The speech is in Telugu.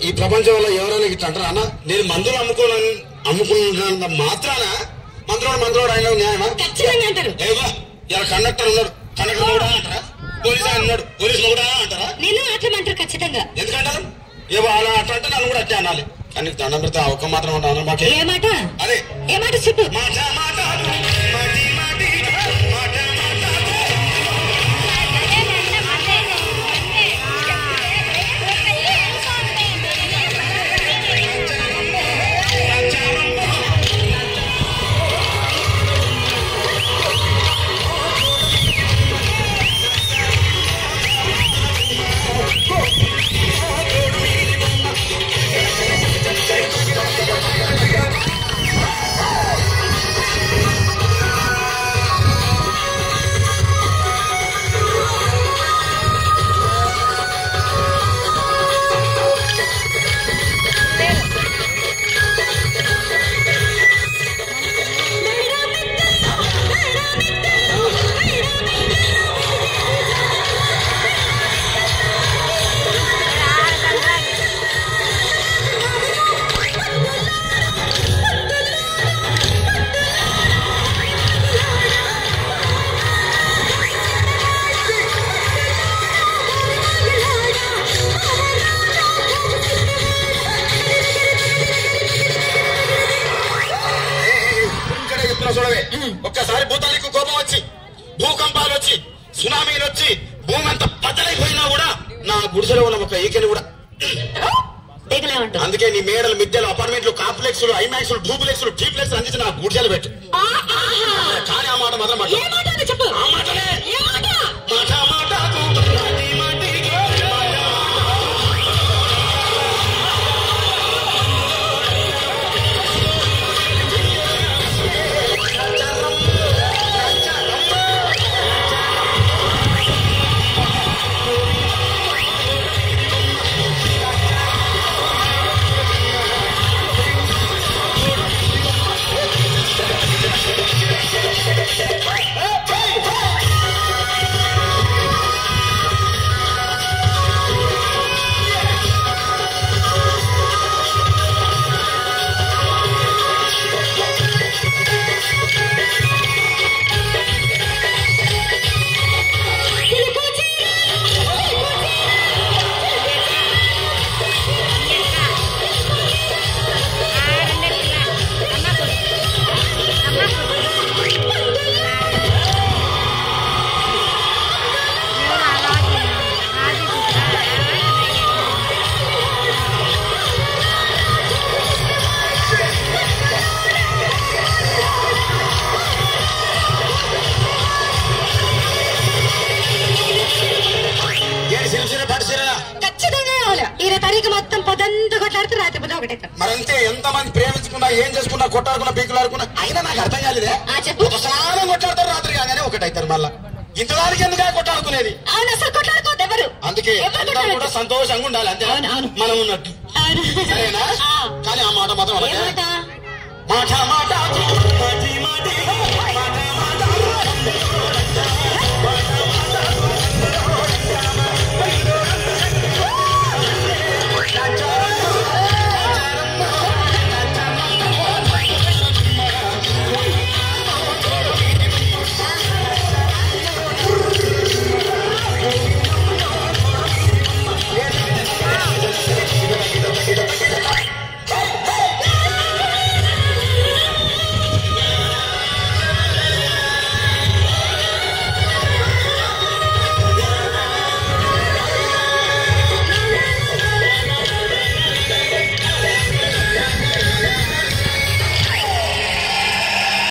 ఈ ప్రపంచంలో ఎవరైనా ఇట్లా అంటారా అన్న నేను మందులు అమ్ముకోను అమ్ముకున్నంత మాత్రాన మందులోడు మందులోడు అయిన న్యాయమా ఖచ్చితంగా అంటారు ఏవో ఇలా కండక్టర్ ఉన్నాడు కండక్టర్ కూడా అంటారా పోలీస్ ఆయన ఉన్నాడు పోలీస్ కూడా అంటారా నేను అట్లమంటారు ఖచ్చితంగా ఎందుకంటారు ఏవో అలా అట్లా అంటే నన్ను కూడా అట్టే అనాలి కానీ దండం పెడితే ఆ ఒక్క మాత్రం ఉంటాను మాకే ఏ మాట అదే ఏ మాట చెప్పు మాట మాట మాటి మాటి మాట మాట ఇక్కడ చెప్తున్నా చూడవే ఒక్కసారి భూతానికి కోపం వచ్చి భూకంపాలు వచ్చి సునామీలు వచ్చి భూమి అంతా బద్దలైపోయినా కూడా నా గుడిసెలో ఉన్న ఒక ఈకెని కూడా దిగలే ఉంటావు అందుకే నీ మేడలు మిద్దెలు అపార్ట్మెంట్లు కాంప్లెక్స్లు ఐమాక్స్లు డూప్లెక్స్లు ట్రీప్లెక్స్ అందించి నా గుడిసెలు పెట్టు కానీ ఆ మాట మాత్రం మాట ఏ మాట అని చెప్పు ఆ మాటనే ఏ మాట మాట మాటకు మాటి మాటికి మాట ఏడు సిరిసిర పడిసిరా ఖచ్చితంగా కావాలి ఇరవై తారీఖు మొత్తం పొద్దంతా కొట్లాడితే రాత్రి పొద్దు ఒకటే మరంతే ఎంత మంది ప్రేమించుకున్నా ఏం చేసుకున్నా కొట్టాడుకున్నా పీకులాడుకున్నా అయినా నాకు అర్థం కాలేదే ఆ, చెప్పు. ఒకసారి కొట్లాడతారు రాత్రి కాగానే ఒకటైతారు మళ్ళా ఇంతదానికి ఎందుకు కొట్టాడుకునేది అవును అసలు కొట్లాడుకోవద్దు ఎవరు అందుకే ఎవరు అందరూ కూడా కొట్లాడొద్దు? సంతోషంగా ఉండాలి అంతే అవును, అవును. మనం ఉన్నట్టు అవును. సరేనా ఆ. కానీ ఆ మాట మాత్రం ఏ అలాగే మాట మాట మాట